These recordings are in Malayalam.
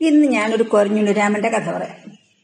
ഇന്ന് ഞാനൊരു കൊരഞ്ഞുണ്ണിരാമന്റെ കഥ പറയാം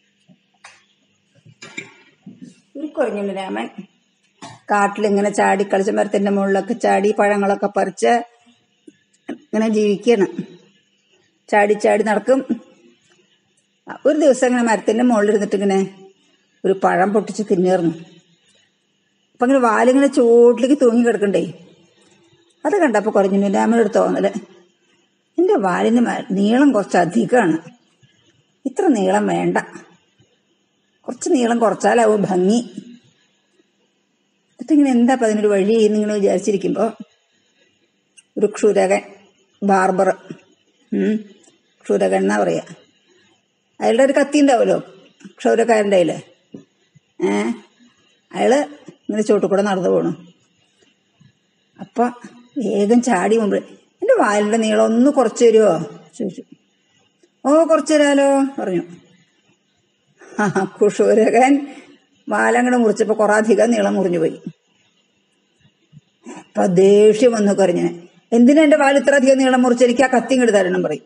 ഒരു കൊരഞ്ഞുണ്ണിരാമൻ കാട്ടിലിങ്ങനെ ചാടി കളിച്ച മരത്തിന്റെ മുകളിലൊക്കെ ചാടി പഴങ്ങളൊക്കെ പറിച്ച് ഇങ്ങനെ ജീവിക്കുകയാണ് ചാടി ചാടി നടക്കും ഒരു ദിവസം ഇങ്ങനെ മരത്തിന്റെ മുകളിൽ ഇരുന്നിട്ട് ഇങ്ങനെ ഒരു പഴം പൊട്ടിച്ച് തിന്നേർന്നു അപ്പൊ ഇങ്ങനെ വാലിങ്ങനെ ചൂട്ടിലേക്ക് തൂങ്ങി കിടക്കണ്ടേ അത് കണ്ടപ്പോൾ കുറഞ്ഞു രാമനൊരു തോന്നല് എൻ്റെ വാലിന് മ- നീളം കുറച്ച് അധികമാണ് ഇത്ര നീളം വേണ്ട കുറച്ച് നീളം കുറച്ചാലാവും ഭംഗി എന്നിട്ടിങ്ങനെ എന്താ അപ്പം അതിനൊരു വഴി എന്നിങ്ങനെ വിചാരിച്ചിരിക്കുമ്പോൾ ഒരു ക്ഷുരകൻ ബാർബർ ഉം, ക്ഷുരകൻ എന്നാ പറയാ അയാളുടെ ഒരു കത്തി ഉണ്ടാവുമല്ലോ ക്ഷൗരക്കാരൻ്റെ കയ്യിൽ ഏ അയാള് ഇങ്ങനെ ചോട്ടിൽ കൂടെ നടന്നു പോണു അപ്പൊ വേഗം ചാടി മുമ്പ് എൻ്റെ വാലിൻ്റെ നീളം ഒന്ന് കുറച്ച് തരുമോ ചോദിച്ചു ഓ കുറച്ച് തരാലോ പറഞ്ഞു ആ കുഷൂരകൻ വാലങ്ങടെ മുറിച്ചപ്പോൾ കുറെ അധികം നീളം മുറിഞ്ഞു പോയി അപ്പൊ ദേഷ്യം വന്നു കരഞ്ഞിന് എന്തിനാ എൻ്റെ വാൽ ഇത്ര അധികം നീളം മുറിച്ച് എനിക്ക് ആ കത്തി ഇങ്ങോട്ട് തരണം പറയും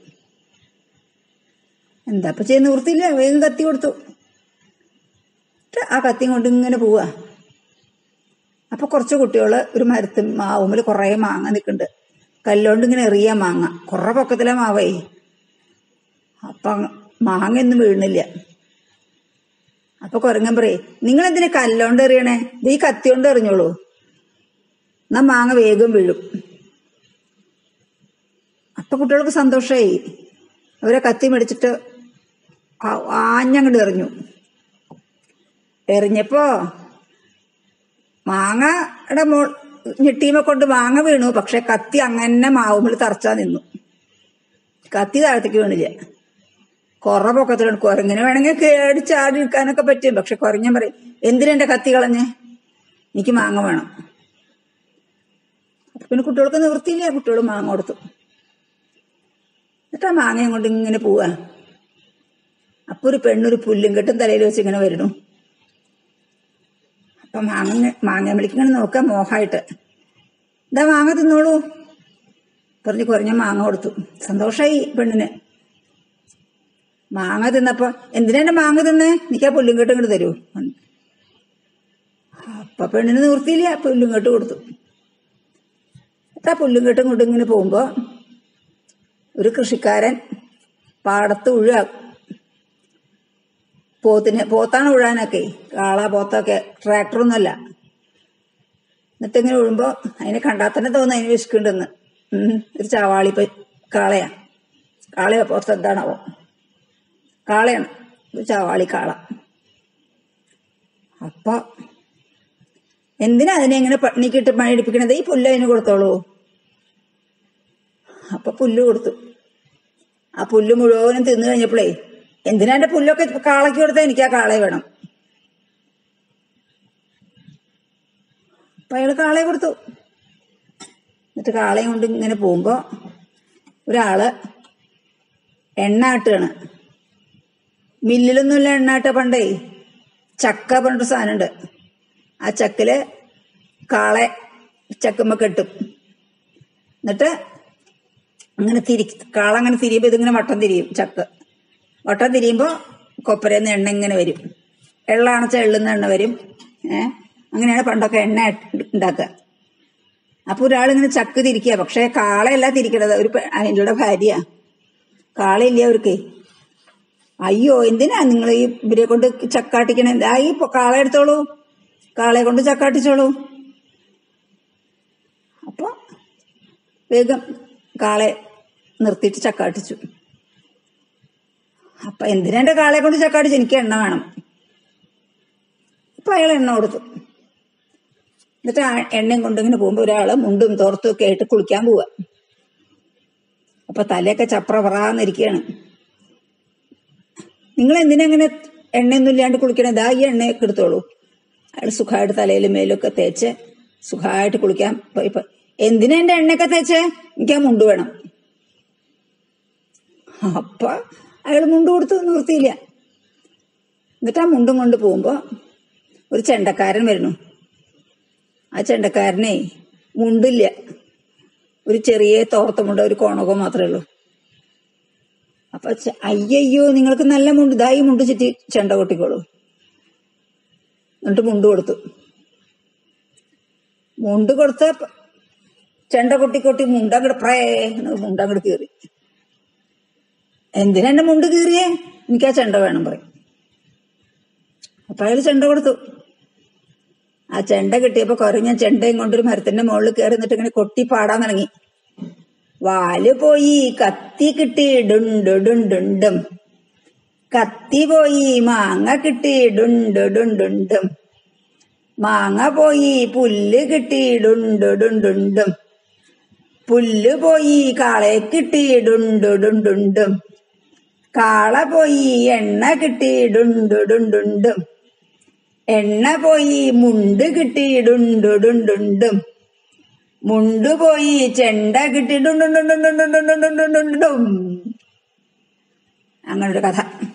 എന്താ ഇപ്പൊ ചെയ്യുന്ന നിവൃത്തിയില്ല വേഗം കത്തി കൊടുത്തു എന്നിട്ട് ആ കത്തി കൊണ്ട് ഇങ്ങനെ പോവാ അപ്പൊ കുറച്ച് കുട്ടികള് ഒരു മരത്തും മാവുമ്പിൽ കുറേ മാങ്ങ നിൽക്കുന്നുണ്ട് കല്ലോണ്ട് ഇങ്ങനെ എറിയ മാങ്ങ കുറെ പൊക്കത്തിലെ മാവേ അപ്പൊ മാങ്ങ ഒന്നും വീഴുന്നില്ല അപ്പൊ കുരങ്ങൻ പറയേ നിങ്ങൾ എന്തിനാ കല്ലോണ്ട് എറിയണേ ഇത് ഈ കത്തി കൊണ്ട് എറിഞ്ഞോളൂ എന്നാ മാങ്ങ വേഗം വീഴും അപ്പൊ കുട്ടികൾക്ക് സന്തോഷമായി അവരെ കത്തി മേടിച്ചിട്ട് ആ- ആഞ്ഞങ്ങോട്ട് എറിഞ്ഞു എറിഞ്ഞപ്പോ മാങ്ങയുടെ മോൾ ഞെട്ടീമ കൊണ്ട് മാങ്ങ വീണു പക്ഷെ കത്തി അങ്ങനെ മാവുമ്പിൽ തറച്ചാ നിന്നു കത്തി താഴത്തേക്ക് വീണില്ല കുറേ പൊക്കത്തിലാണ് കുരങ്ങിന് വേണമെങ്കിൽ കേടി ചാടി നിൽക്കാനൊക്കെ പറ്റും പക്ഷെ കുരങ്ങൻ പറയും എന്തിനെന്റെ കത്തി കളഞ്ഞേ എനിക്ക് മാങ്ങ വേണം അപ്പൊ പിന്നെ കുട്ടികൾക്ക് നിവൃത്തിയില്ല കുട്ടികൾ മാങ്ങ കൊടുത്തു എന്നിട്ട് ആ മാങ്ങയും കൊണ്ട് ഇങ്ങനെ പോവാ അപ്പൊ ഒരു പെണ്ണൊരു പുല്ലും കെട്ടും തലയിൽ വെച്ച് ഇങ്ങനെ വരുന്നു അപ്പൊ മാങ്ങ മാങ്ങ വിളിക്കിങ്ങനെ നോക്കാം മോഹമായിട്ട് ഇതാ മാങ്ങ തിന്നോളൂ പറഞ്ഞ് കുറഞ്ഞ മാങ്ങ കൊടുത്തു സന്തോഷായി പെണ്ണിന് മാങ്ങ തിന്നപ്പോ എന്തിനാ എന്റെ മാങ്ങ തിന്നേ എനിക്ക് ആ പുല്ലും കെട്ട് ഇങ്ങോട്ട് തരൂ അപ്പൊ പെണ്ണിന് നിവൃത്തിയില്ല പുല്ലും കെട്ട് കൊടുത്തു എന്നിട്ട് ആ പുല്ലും കെട്ടും കൊണ്ട് ഇങ്ങനെ പോകുമ്പോ ഒരു കൃഷിക്കാരൻ പാടത്ത് ഉഴ പോത്തിന് പോത്താണ് ഉഴാനൊക്കെ കാള പോത്തൊക്കെ ട്രാക്ടറൊന്നുമല്ല എന്നിട്ട് ഇങ്ങനെ ഉഴുമ്പോ അതിനെ കണ്ടാൽ തന്നെ തോന്നുന്നു അതിന് വിശക്കുണ്ടെന്ന് ഉം, ഒരു ചാവാളി പ- കാളയാ കാളയോ പോത്ത് എന്താണാവോ കാളയാണ് ഒരു ചാവാളി കാള അപ്പൊ എന്തിനാ അതിനെ ഇങ്ങനെ പണിക്കിട്ട് പണിയെടുപ്പിക്കണത് ഈ പുല്ല് അതിന് കൊടുത്തോളൂ അപ്പൊ പുല്ല് കൊടുത്തു ആ പുല്ല് മുഴുവനും തിന്നു കഴിഞ്ഞപ്പോഴേ എന്തിനാ എന്റെ പുല്ലൊക്കെ കാളയ്ക്ക് കൊടുത്താൽ എനിക്ക് ആ കാളയെ വേണം അപ്പൊ അയാള് കാളയെ കൊടുത്തു എന്നിട്ട് കാളയും കൊണ്ട് ഇങ്ങനെ പോകുമ്പോ ഒരാള് എണ്ണ ആട്ടുകയാണ് മില്ലിലൊന്നുമില്ല എണ്ണ ആട്ട പണ്ടേ ചക്ക പറഞ്ഞിട്ട് സാധനമുണ്ട് ആ ചക്കില് കാളെ ചക്കുമ്പോ കെട്ടും എന്നിട്ട് അങ്ങനെ തിരി കാള അങ്ങനെ തിരിയുമ്പോ ഇതിങ്ങനെ വട്ടം തിരിയും ചക്ക് വട്ടം തിരിയുമ്പോ കൊപ്പരന്ന് എണ്ണ ഇങ്ങനെ വരും എള്ളാണെച്ച എള്ളുന്ന എണ്ണ വരും ഏഹ് അങ്ങനെയാണ് പണ്ടൊക്കെ എണ്ണ ഉണ്ടാക്കുക അപ്പൊ ഒരാളിങ്ങനെ ചക്ക് തിരിക്കുക പക്ഷെ കാളയല്ല തിരിക്കണത് ഒരു പെ- അതിൻ്റെ ഭാര്യ കാളയില്ല അവർക്ക് അയ്യോ എന്തിനാ നിങ്ങൾ ഈ ഇവരെ കൊണ്ട് ചക്കാട്ടിക്കണേ ആ ഈ പൊ- കാള എടുത്തോളൂ കാളയെ കൊണ്ട് ചക്കാട്ടിച്ചോളൂ അപ്പൊ വേഗം കാളെ നിർത്തിയിട്ട് ചക്കാട്ടിച്ചു അപ്പൊ എന്തിനാ എന്റെ കാളെ കൊണ്ട് ചക്കാട്ടിച്ചു എനിക്ക് എണ്ണ വേണം അപ്പൊ അയാൾ എണ്ണ കൊടുത്തു എന്നിട്ട് ആ എണ്ണയും കൊണ്ട് ഇങ്ങനെ പോകുമ്പോ ഒരാള് മുണ്ടും തോർത്തും ഒക്കെ ആയിട്ട് കുളിക്കാൻ പോവാ അപ്പൊ തലയൊക്കെ ചപ്ര പറന്നിരിക്കുകയാണ് നിങ്ങൾ എന്തിനാ ഇങ്ങനെ എണ്ണയൊന്നും ഇല്ലാണ്ട് കുളിക്കണേ ദാ ഈ എണ്ണയൊക്കെ എടുത്തോളൂ അയാൾ സുഖമായിട്ട് തലയിലും മേലൊക്കെ തേച്ച് സുഖമായിട്ട് കുളിക്കാൻ പോയി പോ- എന്തിനാ എന്റെ എണ്ണയൊക്കെ തേച്ചേ എനിക്ക് ആ മുണ്ട് വേണം അപ്പൊ അയാൾ മുണ്ട് കൊടുത്തു നിവൃത്തിയില്ല എന്നിട്ട് ആ മുണ്ടും കൊണ്ട് പോകുമ്പോ ഒരു ചെണ്ടക്കാരൻ വരുന്നു ആ ചെണ്ടക്കാരനെ മുണ്ടില്ല ഒരു ചെറിയ തോർത്ത മുണ്ട ഒരു കോണകോ മാത്രമേ ഉള്ളൂ അപ്പൊ ചെ- അയ്യയ്യോ നിങ്ങൾക്ക് നല്ല മുണ്ട് ഇതായി മുണ്ട് ചുറ്റി ചെണ്ട കൊട്ടിക്കോളൂ എന്നിട്ട് മുണ്ട് കൊടുത്തു മുണ്ട് കൊടുത്ത പ- ചെണ്ട കൊട്ടി കൊട്ടി മുണ്ടങ്ങട് പ്രേ മുണ്ടങ്ങട് കീറി എന്തിനാ എന്റെ മുണ്ട് കീറിയേ എനിക്ക് ആ ചെണ്ട വേണം പറയും അപ്പൊ അയാൾ ചെണ്ട കൊടുത്തു ആ ചെണ്ട കിട്ടിയപ്പോ കുറഞ്ഞ ചെണ്ടയും കൊണ്ടൊരു മരത്തിന്റെ മുകളിൽ കയറി നിന്നിട്ട് ഇങ്ങനെ കൊട്ടി പാടാൻ തുടങ്ങി വാല് പോയി കത്തി കിട്ടി ഡുണ്ടു ഡുണ്ടുണ്ടും കത്തി പോയി മാങ്ങ കിട്ടി ഡുണ്ടു ഡുണ്ടുണ്ടും മാങ്ങ പോയി പുല്ല് കിട്ടി ഡുണ്ടു ഡുണ്ടുണ്ടും പുല്ല് പോയി കാളയെ കിട്ടി ഡുണ്ടു ഡുണ്ടുണ്ടും കാള പോയി എണ്ണ കിട്ടി ഡുണ്ടു ഡുണ്ടുണ്ടും എണ്ണ പോയി മുണ്ട് കിട്ടി ഡുണ്ടു ഡുണ്ടുണ്ടും മുണ്ട് പോയി ചെണ്ട കിട്ടി ഡുണ്ടുണ്ടുണ്ടുണ്ടുണ്ടുണ്ടുണ്ടുണ്ടുണ്ടുണ്ടുണ്ടും അങ്ങനൊരു കഥ